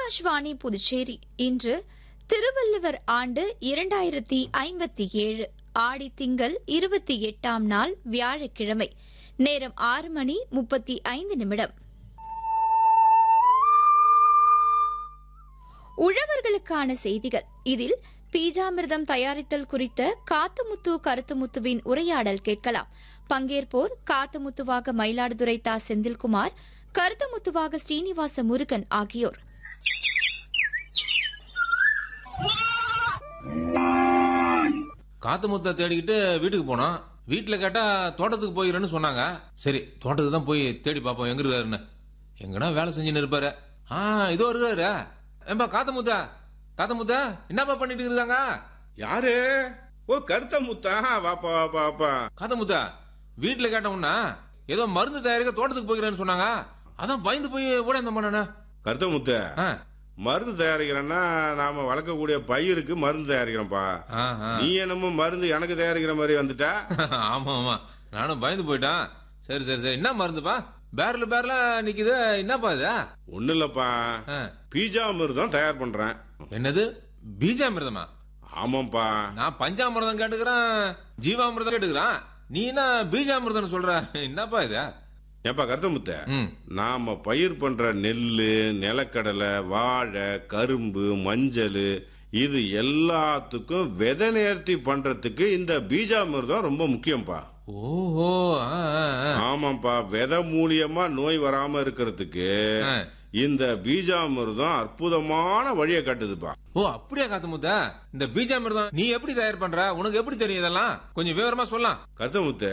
ஆகாஷ்வாணி புதுச்சேரி இன்று திருவள்ளுவர் ஆண்டு இரண்டாயிரத்தி ஐம்பத்தி ஏழு ஆடி திங்கள் இருபத்தி எட்டாம் நாள் வியாழக்கிழமை நேரம் ஆறு மணி முப்பத்தி ஐந்து நிமிடம் உழவர்களுக்கான செய்திகள் இதில் பீஜாமிர்தம் தயாரித்தல் குறித்த காத்துமுத்து கருத்துமுத்துவின் உரையாடல் கேட்கலாம் பங்கேற்போர் காத்துமுத்துவாக மயிலாடுதுறை தா செந்தில்குமார் கருத்துமுத்துவாக ஸ்ரீனிவாச முருகன் ஆகியோர் காத்து முத்த தேடிக்கிட்டு வீட்டுக்கு போனோம் வீட்டுல கேட்டா தோட்டத்துக்கு போயிடுறேன்னு சொன்னாங்க சரி தோட்டத்துக்கு தான் போய் தேடி பார்ப்போம் எங்க இருக்காருன்னு எங்கனா வேலை செஞ்சுன்னு இருப்பாரு ஆ இதோ இருக்காரு ஏம்பா காத்த முத்தா காத்த முத்தா என்னப்பா பண்ணிட்டு இருக்காங்க யாரு ஓ கருத்த முத்தா வாப்பா வாப்பா வாப்பா காத்த முத்தா வீட்டுல கேட்டோம்னா ஏதோ மருந்து தயாரிக்க தோட்டத்துக்கு போகிறேன்னு சொன்னாங்க அதான் பயந்து போய் ஓட இந்த பண்ணனே கருத்த முத்த மருந்து தயாரிக்கிறேன்னா நாம வளர்க்கக்கூடிய பயிருக்கு மருந்து தயாரிக்கிறோம்ப்பா நீ என்னமோ மருந்து எனக்கு தயாரிக்கிற மாதிரி வந்துட்டா ஆமா ஆமா நானும் பயந்து போயிட்டேன் சரி சரி சரி என்ன மருந்துப்பா பேரல பேரல நிக்குது என்னப்பா இது ஒண்ணு இல்லப்பா ஆ. பீஜா மிருதம் தயார் பண்றேன் என்னது பீஜாமிர்தமா ஆமாப்பா நான் பஞ்சாமிர்தம் கேட்டுக்கிறேன் ஜீவாமிர்தம் கேட்டுக்கிறேன் நீ என்ன பீஜாமிர்தம் சொல்ற என்னப்பா இது ஏப்பா கருத்த முத்த ம் நாம பயிர் பண்ற நெல்லு நிலக்கடலை வாழை கரும்பு மஞ்சள் இது எல்லாத்துக்கும் விதை நேர்த்தி பண்றதுக்கு இந்த பீஜாமிர்தம் ரொம்ப முக்கியம்ப்பா ஓஹோ ஆ, ஆ, ஆ. ஆமாப்பா விதை மூலியமா நோய் வராம இருக்கிறதுக்கு ஆ. இந்த பீஜாமிர்தம் அற்புதமான வழியை காட்டுதுப்பா ஓ அப்படியா காத்து முத்த இந்த பீஜாமிர்தம் நீ எப்படி தயார் பண்ற உனக்கு எப்படி தெரியும் இதெல்லாம் கொஞ்சம் விவரமா சொல்லலாம் கருத்தமுத்து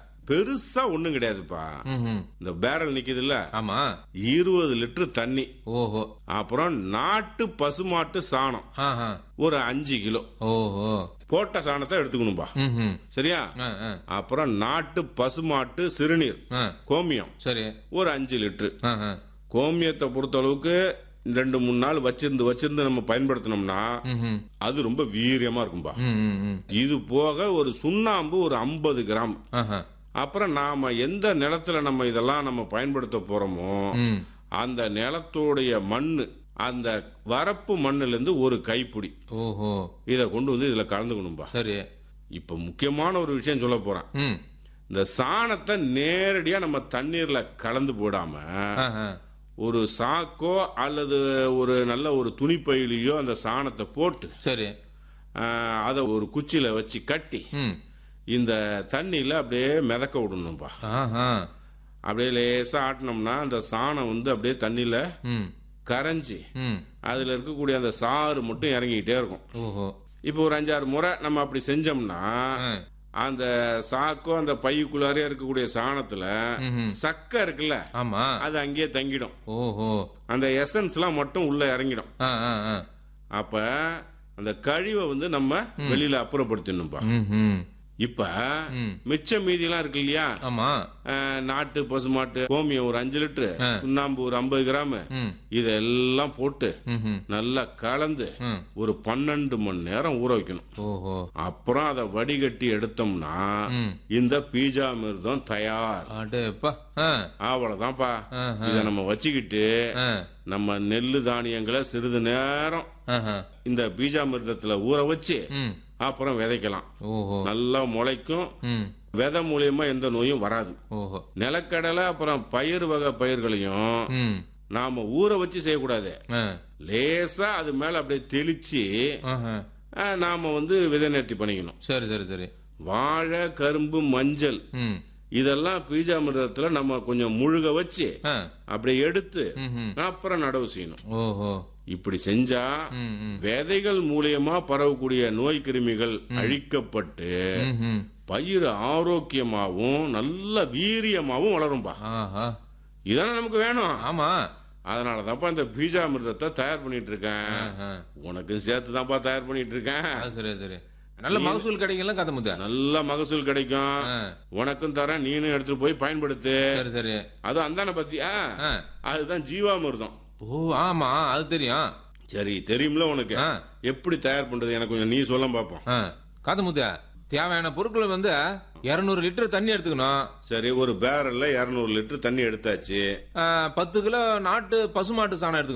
பெருசா ஒண்ணும் கிடையாதுப்பா ம்ஹும். இந்த பேரல் நிக்குதுல்ல ஆமா இருபது லிட்டர் தண்ணி ஓஹோ அப்புறம் நாட்டு பசுமாட்டு சாணம் ஆஹா. ஒரு அஞ்சு கிலோ ஓஹோ போட்ட சாணத்தை எடுத்துக்கணும்பா ம்ஹும். சரியா ஆ, ஆ. அப்புறம் நாட்டு பசுமாட்டு சிறுநீர் ஆ. கோமியம் சரி ஒரு அஞ்சு லிட்டர் ஆ, ஆ. கோமியத்தை பொறுத்த அளவுக்கு ரெண்டு மூணு நாள் வச்சிருந்து வச்சிருந்து நம்ம பயன்படுத்தினோம்னா ம்ஹும். அது ரொம்ப வீரியமா இருக்கும்பா ம், ம், ம். இது போக ஒரு சுண்ணாம்பு ஒரு ஐம்பது கிராம் ஆஹா. அப்புறம் நாம எந்த நிலத்துல நம்ம இதெல்லாம் நம்ம பயன்படுத்த போறோமோ ம். அந்த நிலத்தோடைய மண்ணு அந்த வரப்பு மண்ணுல இருந்து ஒரு கைப்பிடி ஓஹோ இத கொண்டு வந்து இதுல கலந்துக்கணும்பா சரி இப்ப முக்கியமான ஒரு விஷயம் சொல்ல போறேன் ம் இந்த சாணத்தை நேரடியா நம்ம தண்ணீர்ல கலந்து போடாம ஆஹா. ஒரு சாக்கோ அல்லது ஒரு நல்ல ஒரு துணிப்பையிலையோ அந்த சாணத்தை போட்டு சரி ஆஹ், அதை ஒரு குச்சியில வச்சு கட்டி ம் இந்த தண்ணியில அப்படியே மிதக்க விடணும்பா ஆஹா. அப்படியே லேசா ஆட்டினோம்னா அந்த சாணம் வந்து அப்படியே தண்ணியில ம் கரைஞ்சி ம் அதுல இருக்கக்கூடிய அந்த சாறு மட்டும் இறங்கிக்கிட்டே இருக்கும் ஓஹோ இப்போ ஒரு அஞ்சாறு முறை நம்ம அப்படி செஞ்சோம்னா ஆ. அந்த சாக்கோ அந்த பையுக்குள்ளாரே இருக்கக்கூடிய சாணத்துல ம்ஹும். சக்கை இருக்குல்ல ஆமா அது அங்கேயே தங்கிடும் ஓஹோ அந்த எசன்ஸ்லாம் மட்டும் உள்ள இறங்கிடும் ஆ ஆ ஆ அப்ப அந்த கழிவை வந்து நம்ம வெளியில அப்புறப்படுத்திடணும்பா ம்ஹும். இப்ப ம். மிச்ச மீதிலாம் இருக்கு இல்லையா ஆமா அஹ், நாட்டு பசுமாட்டு கோமியம் ஒரு அஞ்சு லிட்டரு சுண்ணாம்பு ஒரு ஐம்பது கிராம் ம் இதெல்லாம் போட்டு ம்ஹும். நல்லா கலந்து ம். ஒரு பன்னெண்டு மணி நேரம் ஊற வைக்கணும் ஓஹோ அப்புறம் அதை வடிகட்டி எடுத்தோம்னா ம். இந்த பீஜாமிர்தம் தயார் அடேப்பா ஆ அவ்வளவுதான்ப்பா ஆஹா. இத நம்ம வச்சுக்கிட்டு ஆ நம்ம நெல்லு தானியங்களை சிறிது நேரம் ஆஹா. இந்த பீஜாமிர்தத்துல ஊற வச்சு ம் அப்புறம் விதைக்கலாம் ஓஹோ நல்லா முளைக்கும் ம் விதை மூலியமா எந்த நோயும் வராது ஓஹோ நிலக்கடலை அப்புறம் பயிர் வகை பயிர்களையும் ம் நாம ஊற வச்சு செய்யக்கூடாது ஆ லேசா அது மேல அப்படியே தெளிச்சு ஆஹா. அஹ், நாம வந்து விதை நேர்த்தி பண்ணிக்கணும் சரி சரி சரி வாழை கரும்பு மஞ்சள் ம் இதெல்லாம் பீஜாமிர்தத்துல நம்ம கொஞ்சம் முழுக வச்சு ஆ அப்படியே எடுத்து ம்ஹும். அப்புறம் நடவு செய்யணும் ஓஹோ இப்படி செஞ்சா ம் ம் விதைகள் மூலியமா பரவக்கூடிய நோய் கிருமிகள் அழிக்கப்பட்டு ம்ஹும். பயிர் ஆரோக்கியமாவும் நல்ல வீரியமாவும் வளரும்பா ஆஹா இதானே நமக்கு வேணும் ஆமா அதனால தான்ப்பா இந்த பீஜாமிர்தத்தை தயார் பண்ணிட்டு இருக்கேன் ஆஹா. உனக்கும் சேர்த்து தான்ப்பா தயார் பண்ணிட்டு இருக்கேன் அது சரி சரி நல்ல மகசூல் கிடைக்கல கதை முத்த நல்ல மகசூல் கிடைக்கும் ஆ. உனக்கும் தரேன் நீனும் எடுத்துட்டு போய் பயன்படுத்து சரி சரி அது அந்தான பத்தியா ஆ. அதுதான் ஜீவாமிர்தம் ஓ ஆமா அது தெரியும் சரி தெரியும்ல உனக்கு ஆ. எப்படி தயார் பண்றது எனக்கு கொஞ்சம் நீ சொல்ல பாப்போம் ஆ காது முத்த தேவையான பொருட்கள் வந்து இருநூறு லிட்டர் தண்ணி எடுத்துக்கணும் சரி ஒரு பேரல்ல இருநூறு லிட்டர் தண்ணி எடுத்தாச்சு ஆ, பத்து கிலோ நாட்டு பசுமாட்டு சாணம் எடுத்துக்கணும்